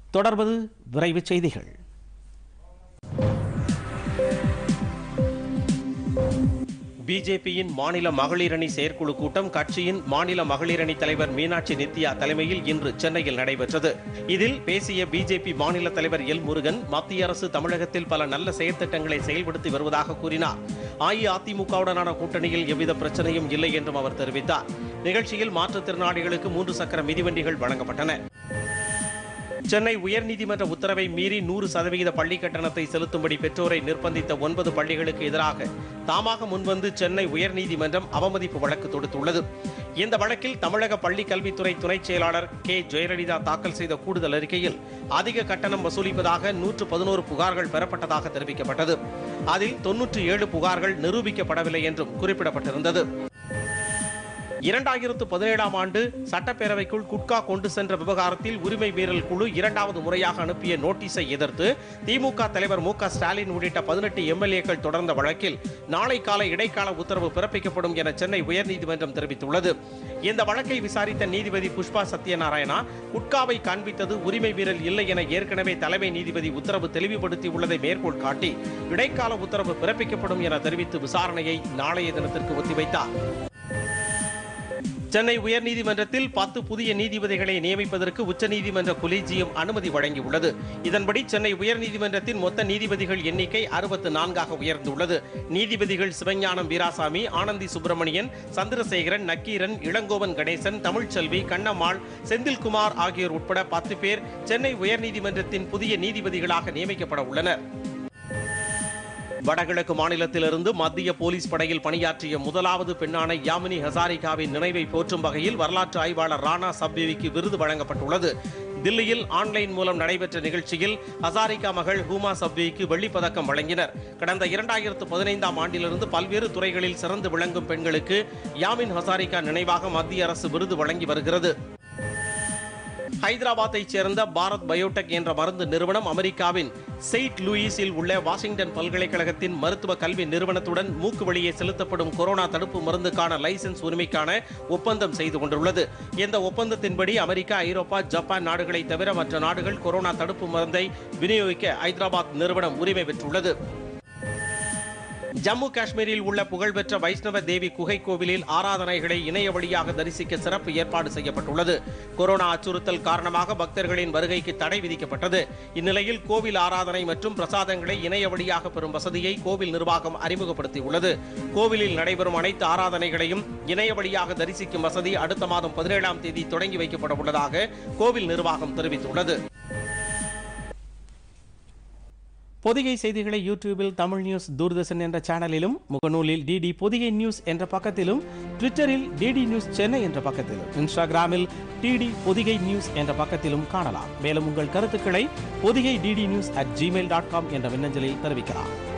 தொடர்வது விரைவுச் செய்திகள் பிஜேபியின் மாநில மகளிரணி செயற்குழு கூட்டம் கட்சியின் மாநில மகளிரணி தலைவர் மீனாட்சி நித்யா தலைமையில் இன்று சென்னையில் நடைபெற்றது இதில் பேசிய பிஜேபி மாநில தலைவர் எல் முருகன் மத்திய அரசு தமிழகத்தில் பல நல்ல செயற்திட்டங்களை செயல்படுத்தி வருவதாக கூறினார் அஇஅதிமுகவுடனான கூட்டணியில் எவ்வித பிரச்சனையும் இல்லை என்றும் அவர் தெரிவித்தார் நிகழ்ச்சியில் மாற்றுத்திறனாளிகளுக்கு மூன்று சக்கர மிதிவண்டிகள் வழங்கப்பட்டன சென்னை உயர்நீதிமன்ற உத்தரவை மீறி நூறு சதவிகித பள்ளி கட்டணத்தை செலுத்தும்படி பெற்றோரை நிர்பந்தித்த ஒன்பது பள்ளிகளுக்கு எதிராக தாமாக முன்வந்து சென்னை உயர்நீதிமன்றம் அவமதிப்பு வழக்கு தொடுத்துள்ளது இந்த வழக்கில் தமிழக பள்ளி கல்வித்துறை துணைச் செயலாளர் கே ஜெயலலிதா தாக்கல் செய்த கூடுதல் அறிக்கையில் அதிக கட்டணம் வசூலிப்பதாக நூற்று பதினோரு புகார்கள் பெறப்பட்டதாக தெரிவிக்கப்பட்டது அதில் தொன்னூற்றி ஏழு புகார்கள் நிரூபிக்கப்படவில்லை என்றும் குறிப்பிடப்பட்டிருந்தது இரண்டாயிரத்து பதினேழாம் ஆண்டு சட்டப்பேரவைக்குள் குட்கா கொண்டு சென்ற விவகாரத்தில் உரிமை மீறல் குழு இரண்டாவது முறையாக அனுப்பிய நோட்டீஸை எதிர்த்து திமுக தலைவர் மு க ஸ்டாலின் உள்ளிட்ட பதினெட்டு எம்எல்ஏக்கள் தொடர்ந்த வழக்கில் நாளை காலை இடைக்கால உத்தரவு பிறப்பிக்கப்படும் என சென்னை உயர்நீதிமன்றம் தெரிவித்துள்ளது இந்த வழக்கை விசாரித்த நீதிபதி புஷ்பா சத்யநாராயணா குட்காவை காண்பித்தது உரிமை மீறல் இல்லை என ஏற்கனவே தலைமை நீதிபதி உத்தரவு தெளிவுபடுத்தி உள்ளதை மேற்கோள் காட்டி இடைக்கால உத்தரவு பிறப்பிக்கப்படும் என தெரிவித்து விசாரணையை நாளைய தினத்திற்கு ஒத்திவைத்தார் சென்னை உயர்நீதிமன்றத்தில் பத்து புதிய நீதிபதிகளை நியமிப்பதற்கு உச்சநீதிமன்ற கொலீஜியம் அனுமதி வழங்கியுள்ளது இதன்படி சென்னை உயர்நீதிமன்றத்தின் மொத்த நீதிபதிகள் எண்ணிக்கை அறுபத்து நான்காக உயர்ந்துள்ளது நீதிபதிகள் சிவஞானம் வீராசாமி ஆனந்தி சுப்பிரமணியன் சந்திரசேகரன் நக்கீரன் இளங்கோவன் கணேசன் தமிழ்ச்செல்வி கண்ணம்மாள் செந்தில்குமார் ஆகியோர் உட்பட பத்து பேர் சென்னை உயர்நீதிமன்றத்தின் புதிய நீதிபதிகளாக நியமிக்கப்பட உள்ளனர் வடகிழக்கு மாநிலத்திலிருந்து மத்திய போலீஸ் படையில் பணியாற்றிய முதலாவது பெண்ணான யாமினி ஹசாரிகாவின் நினைவை போற்றும் வகையில் வரலாற்று ஆய்வாளர் ராணா சப்தேவிக்கு விருது வழங்கப்பட்டுள்ளது தில்லியில் ஆன்லைன் மூலம் நடைபெற்ற நிகழ்ச்சியில் ஹசாரிகா மகள் ஹூமா சப்விக்கு வெள்ளிப் பதக்கம் வழங்கினர் கடந்த இரண்டாயிரத்து பதினைந்தாம் ஆண்டிலிருந்து பல்வேறு துறைகளில் சிறந்து விளங்கும் பெண்களுக்கு யாமின் ஹசாரிகா நினைவாக மத்திய அரசு விருது வழங்கி வருகிறது ஹைதராபாத்தைச் சேர்ந்த பாரத் பயோடெக் என்ற மருந்து நிறுவனம் அமெரிக்காவின் செயின்ட் லூயிஸில் உள்ள வாஷிங்டன் பல்கலைக்கழகத்தின் மருத்துவ கல்வி நிறுவனத்துடன் மூக்கு வழியே செலுத்தப்படும் கொரோனா தடுப்பு மருந்துக்கான லைசென்ஸ் உரிமைக்கான ஒப்பந்தம் செய்து கொண்டுள்ளது இந்த ஒப்பந்தத்தின்படி அமெரிக்கா ஐரோப்பா ஜப்பான் நாடுகளை தவிர மற்ற நாடுகள் கொரோனா தடுப்பு மருந்தை விநியோகிக்க ஹைதராபாத் நிறுவனம் உரிமை பெற்றுள்ளது ஜம்மு காஷ்மீரில் உள்ள புகழ்பெற்ற வைஷ்ணவ தேவி குகை கோவிலில் ஆராதனைகளை இணைய வழியாக தரிசிக்க சிறப்பு ஏற்பாடு செய்யப்பட்டுள்ளது கொரோனா அச்சுறுத்தல் காரணமாக பக்தர்களின் வருகைக்கு தடை விதிக்கப்பட்டது இந்நிலையில் கோவில் ஆராதனை மற்றும் பிரசாதங்களை இணைய வழியாக பெறும் வசதியை கோவில் நிர்வாகம் அறிமுகப்படுத்தியுள்ளது கோவிலில் நடைபெறும் அனைத்து ஆராதனைகளையும் இணைய வழியாக தரிசிக்கும் வசதி அடுத்த மாதம் பதினேழாம் தேதி தொடங்கி வைக்கப்பட உள்ளதாக கோவில் நிர்வாகம் தெரிவித்துள்ளது பொதிகை செய்திகளை யூடியூபில் தமிழ் நியூஸ் தூர்தர்ஷன் என்ற சேனலிலும் முகநூலில் டிடி பொதிகை நியூஸ் என்ற பக்கத்திலும் ட்விட்டரில் டிடி நியூஸ் சென்னை என்ற பக்கத்திலும் இன்ஸ்டாகிராமில் டிடி பொதிகை நியூஸ் என்ற பக்கத்திலும் காணலாம் மேலும் உங்கள் கருத்துக்களை Pothigai DD news at Gmail dot com என்ற மின்னஞ்சலில் தெரிவிக்கலாம்